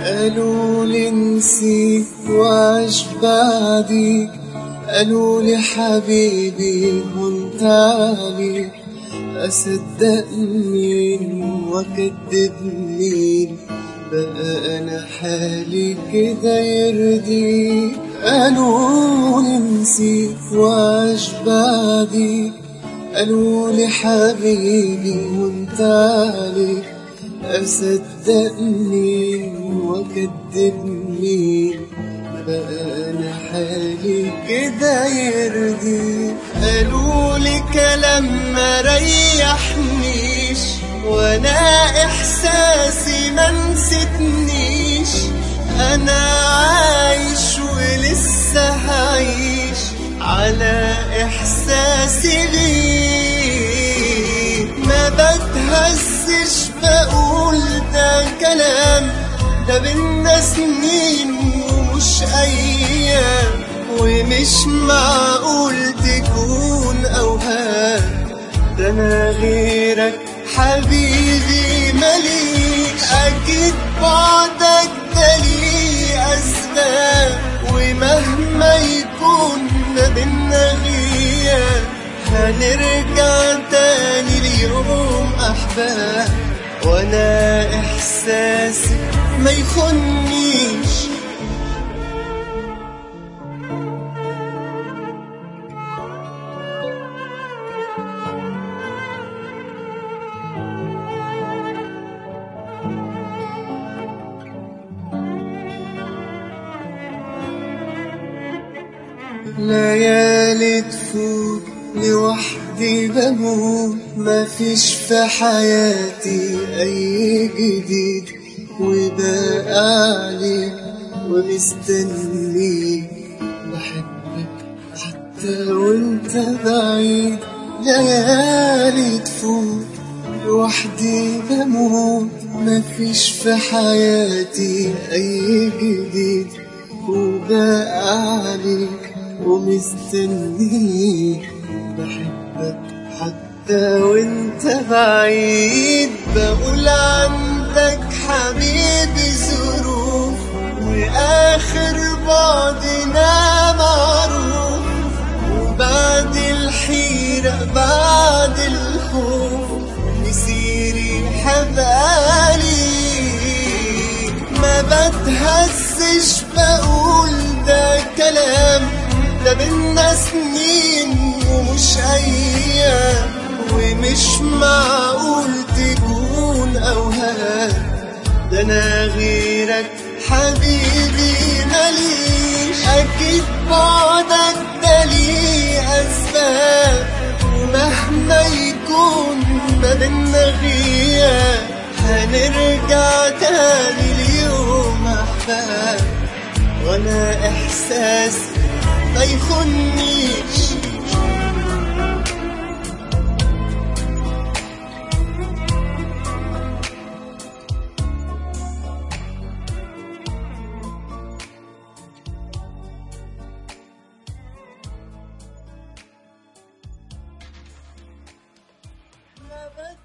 قالوا لي نسيك وعش بعديك قالوا لي حبيبي هنت عليك أصدق مين وأكدب مين بقى أنا حالي كده يرضيك قالوا لي نسيك وعش بعديك قالوا لي حبيبي وانت عليك أصدق مين وأكدب مين بقى أنا حالي كده يرضيك قالوا لي كلام ما ريحنيش وانا احساسي ما نسيتنيش انا عايش ولسه هعيش على احساسي ليك ما بتهزش بقول ده كلام ده بينا سنين ومش ايام ومش معقول تكون اوهام ده انا غيرك حبيبي مليش اكيد بعدك ده ليه اسباب ومهما يكون ما بينا غياب هنرجع تاني ليوم احباب وانا احساسي ما يخنيش ليالي تفوت لوحدي بموت مفيش في حياتي أي جديد وبقى عليك ومستنيك بحبك حتى وانت بعيد ليالي تفوت لوحدي بموت مفيش في حياتي أي جديد وبقى عليك ومستنيك بحبك حتى وانت بعيد بقول عندك حبيبي ظروف واخر بعدنا معروف وبعد الحيرة بعد الخوف مسيري حبالي ما بتهزش بقول ده كلام ده بينا سنين ومش ايام ومش معقول تكون اوهام ده انا غيرك حبيبي ماليش اكيد بعدك ده ليه اسباب ومهما يكون ما بينا غياب هنرجع تاني ليوم احباب وانا احساسي ما يخنيش ما